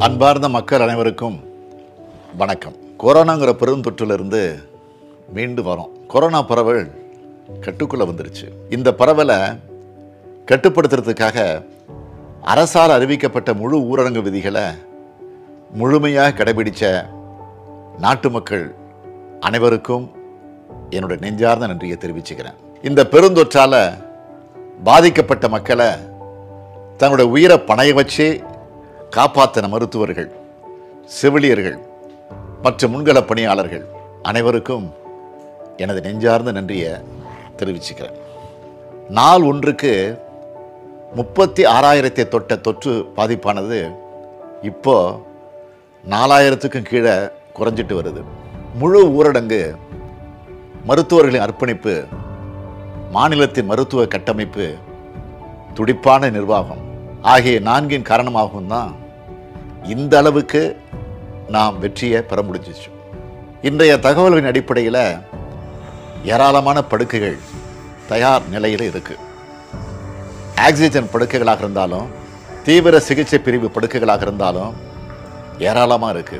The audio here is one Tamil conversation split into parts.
அன்பார்ந்த மக்கள் அனைவருக்கும் வணக்கம் கொரோனாங்கிற பெருந்தொற்றிலிருந்து மீண்டு வரோம் கொரோனா பரவல் கட்டுக்குள்ளே வந்துருச்சு இந்த பரவலை கட்டுப்படுத்துறதுக்காக அரசால் அறிவிக்கப்பட்ட முழு ஊரடங்கு விதிகளை முழுமையாக கடைபிடித்த நாட்டு மக்கள் அனைவருக்கும் என்னுடைய நெஞ்சார்ந்த நன்றியை தெரிவிச்சுக்கிறேன் இந்த பெருந்தொற்றால பாதிக்கப்பட்ட மக்களை தங்களுடைய உயிரை பணைய வச்சு காப்பாற்றின மருத்துவர்கள் செவிலியர்கள் மற்றும் முன்கள பணியாளர்கள் அனைவருக்கும் எனது நெஞ்சார்ந்த நன்றியை தெரிவிச்சுக்கிறேன் நாள் ஒன்றுக்கு முப்பத்தி ஆறாயிரத்தை தொட்ட தொற்று பாதிப்பானது இப்போ நாலாயிரத்துக்கும் கீழே குறைஞ்சிட்டு வருது முழு ஊரடங்கு மருத்துவர்களின் அர்ப்பணிப்பு மாநிலத்தின் மருத்துவ கட்டமைப்பு துடிப்பான நிர்வாகம் ஆகிய நான்கின் காரணமாகவும் தான் இந்த அளவுக்கு நாம் வெற்றியை பெற முடிஞ்சிச்சு இன்றைய தகவல்களின் அடிப்படையில் ஏராளமான படுக்கைகள் தயார் நிலையில் இருக்கு ஆக்சிஜன் படுக்கைகளாக இருந்தாலும் தீவிர சிகிச்சை பிரிவு படுக்கைகளாக இருந்தாலும் ஏராளமாக இருக்கு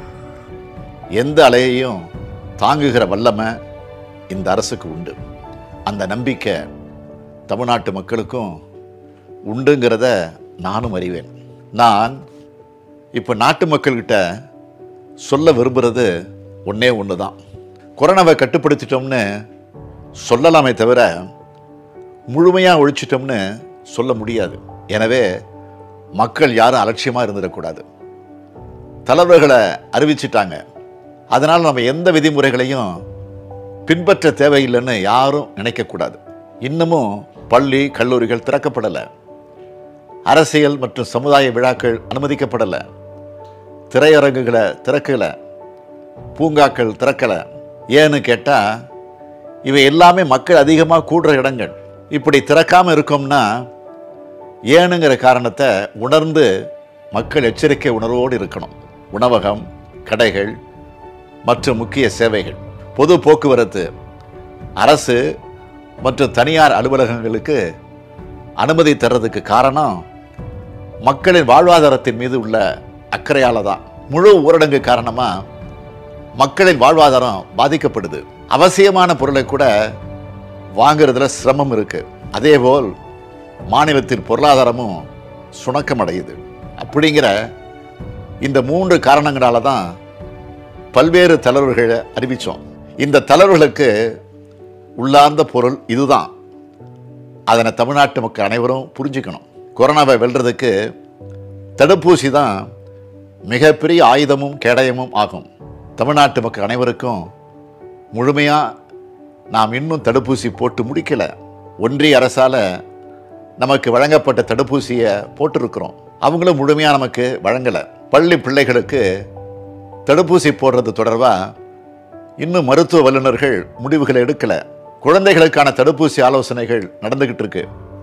எந்த அலையையும் தாங்குகிற வல்லமை இந்த அரசுக்கு உண்டு அந்த நம்பிக்கை தமிழ்நாட்டு மக்களுக்கும் உண்டுங்கிறத நானும் அறிவேன் நான் இப்போ நாட்டு மக்கள்கிட்ட சொல்ல விரும்புகிறது ஒன்றே ஒன்று தான் கொரோனாவை கட்டுப்படுத்திட்டோம்னு சொல்லலாமே தவிர முழுமையாக ஒழிச்சிட்டோம்னு சொல்ல முடியாது எனவே மக்கள் யாரும் அலட்சியமாக இருந்துடக்கூடாது தலைவர்களை அறிவிச்சிட்டாங்க அதனால் நம்ம எந்த விதிமுறைகளையும் பின்பற்ற தேவையில்லைன்னு யாரும் நினைக்கக்கூடாது இன்னமும் பள்ளி கல்லூரிகள் திறக்கப்படலை அரசியல் மற்றும் சமுதாய விழாக்கள் அனுமதிக்கப்படலை திரையரங்குகளை திறக்கலை பூங்காக்கள் திறக்கலை ஏன்னு கேட்டால் இவை எல்லாமே மக்கள் அதிகமாக கூடுற இடங்கள் இப்படி திறக்காமல் இருக்கோம்னா ஏனுங்கிற காரணத்தை உணர்ந்து மக்கள் எச்சரிக்கை உணர்வோடு இருக்கணும் உணவகம் கடைகள் மற்றும் முக்கிய சேவைகள் பொது போக்குவரத்து அரசு மற்றும் தனியார் அலுவலகங்களுக்கு அனுமதி தர்றதுக்கு காரணம் மக்களின் வாழ்வாதாரத்தின் மீது உள்ள அக்கறையால தான் முழு ஊரடங்கு காரணமாக மக்களின் வாழ்வாதாரம் பாதிக்கப்படுது அவசியமான பொருளை கூட வாங்குறதுல சிரமம் இருக்கு அதேபோல் மாநிலத்தின் பொருளாதாரமும் சுணக்கம் அடையுது அப்படிங்கிற இந்த மூன்று காரணங்களால தான் பல்வேறு தளர்வுகளை அறிவித்தோம் இந்த தளர்வுகளுக்கு உள்ளார்ந்த பொருள் இதுதான் அதனை தமிழ்நாட்டு மக்கள் அனைவரும் புரிஞ்சுக்கணும் கொரோனாவை வெல்றதுக்கு தடுப்பூசி தான் மிகப்பெரிய ஆயுதமும் கேடயமும் ஆகும் தமிழ்நாட்டு மக்கள் அனைவருக்கும் முழுமையாக நாம் இன்னும் தடுப்பூசி போட்டு முடிக்கலை ஒன்றிய அரசால் நமக்கு வழங்கப்பட்ட தடுப்பூசியை போட்டிருக்கிறோம் அவங்களும் முழுமையாக நமக்கு வழங்கலை பள்ளி பிள்ளைகளுக்கு தடுப்பூசி போடுறது தொடர்பாக இன்னும் மருத்துவ வல்லுநர்கள் முடிவுகளை எடுக்கலை குழந்தைகளுக்கான தடுப்பூசி ஆலோசனைகள் நடந்துக்கிட்டு இருக்கு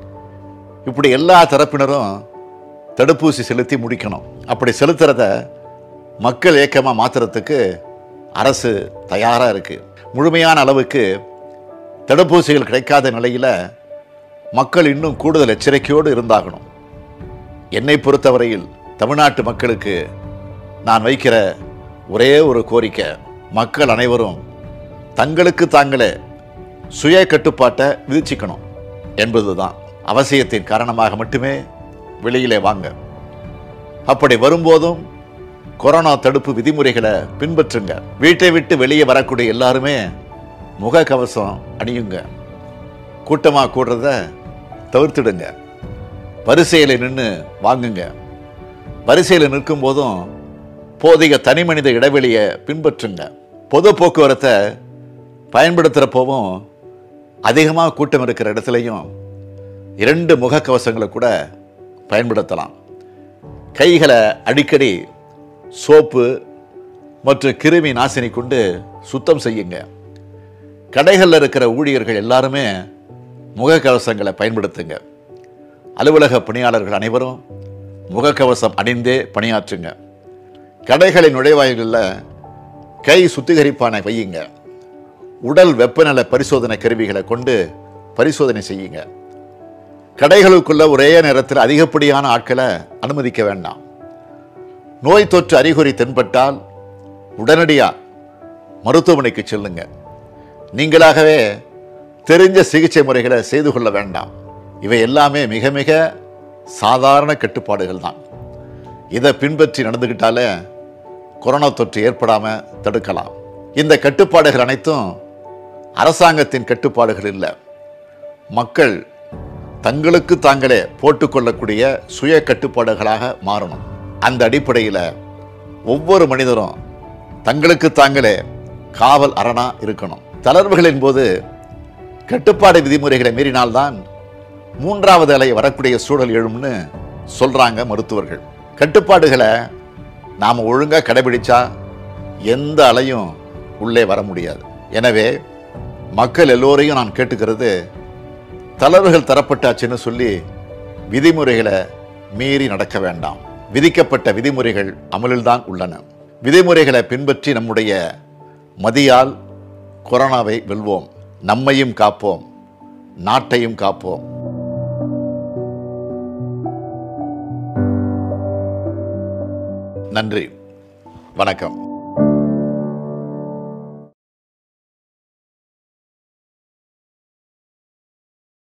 இப்படி எல்லா தரப்பினரும் தடுப்பூசி செலுத்தி முடிக்கணும் அப்படி செலுத்துறத மக்கள் ஏக்கமாக மாற்றுறதுக்கு அரசு தயாராக இருக்கு முழுமையான அளவுக்கு தடுப்பூசிகள் கிடைக்காத நிலையில் மக்கள் இன்னும் கூடுதல் எச்சரிக்கையோடு இருந்தாகணும் என்னை பொறுத்தவரையில் தமிழ்நாட்டு மக்களுக்கு நான் வைக்கிற ஒரே ஒரு கோரிக்கை மக்கள் அனைவரும் தங்களுக்கு தாங்களே சுய கட்டுப்பாட்டை விதிச்சுக்கணும் என்பதுதான் அவசியத்தின் காரணமாக மட்டுமே வெளியிலே வாங்க அப்படி வரும்போதும் கொரோனா தடுப்பு விதிமுறைகளை பின்பற்றுங்க வீட்டை விட்டு வெளியே வரக்கூடிய எல்லாருமே முகக்கவசம் அணியுங்க கூட்டமாக கூடுறத தவிர்த்துடுங்க வரிசையில் நின்று வாங்குங்க வரிசையில் நிற்கும் போதும் போதிய தனிமனித இடைவெளியை பின்பற்றுங்க பொது போக்குவரத்தை பயன்படுத்துகிறப்போவும் அதிகமாக கூட்டம் இருக்கிற இடத்துலையும் இரண்டு முகக்கவசங்களை கூட பயன்படுத்தலாம் கைகளை அடிக்கடி சோப்பு மற்றும் கிருமி நாசினி கொண்டு சுத்தம் செய்யுங்க கடைகளில் இருக்கிற ஊழியர்கள் எல்லாருமே முகக்கவசங்களை பயன்படுத்துங்க அலுவலக பணியாளர்கள் அனைவரும் முகக்கவசம் அணிந்தே பணியாற்றுங்க கடைகளின் நுழைவாயில்களில் கை சுத்திகரிப்பானை வையுங்க உடல் வெப்பநிலை பரிசோதனை கருவிகளை கொண்டு பரிசோதனை செய்யுங்க கடைகளுக்குள்ள ஒரே நேரத்தில் அதிகப்படியான ஆட்களை அனுமதிக்க வேண்டாம் நோய் தொற்று அறிகுறி தென்பட்டால் உடனடியாக மருத்துவமனைக்கு செல்லுங்க நீங்களாகவே தெரிஞ்ச சிகிச்சை முறைகளை செய்து கொள்ள வேண்டாம் இவை எல்லாமே மிக மிக சாதாரண கட்டுப்பாடுகள் தான் இதை பின்பற்றி நடந்துக்கிட்டாலே கொரோனா தொற்று ஏற்படாமல் தடுக்கலாம் இந்த கட்டுப்பாடுகள் அனைத்தும் அரசாங்கத்தின் கட்டுப்பாடுகள் இல்லை மக்கள் தங்களுக்கு தாங்களே போட்டுக்கொள்ளக்கூடிய சுய கட்டுப்பாடுகளாக மாறணும் அந்த அடிப்படையில் ஒவ்வொரு மனிதரும் தங்களுக்கு தாங்களே காவல் அரணா இருக்கணும் தளர்வுகளின் போது கட்டுப்பாடு விதிமுறைகளை மீறினால்தான் மூன்றாவது அலை வரக்கூடிய சூழல் எழும்னு சொல்றாங்க மருத்துவர்கள் கட்டுப்பாடுகளை நாம் ஒழுங்காக கடைபிடிச்சா எந்த அலையும் உள்ளே வர முடியாது எனவே மக்கள் எல்லோரையும் நான் கேட்டுக்கிறது தளர்வுகள் தரப்பட்டாச்சுன்னு சொல்லி விதிமுறைகளை மீறி நடக்க வேண்டாம் விதிக்கப்பட்ட விதிமுறைகள் அமலில்தான் உள்ளன விதிமுறைகளை பின்பற்றி நம்முடைய மதியால் கொரோனாவை வெல்வோம் நம்மையும் காப்போம் நாட்டையும் காப்போம் நன்றி வணக்கம்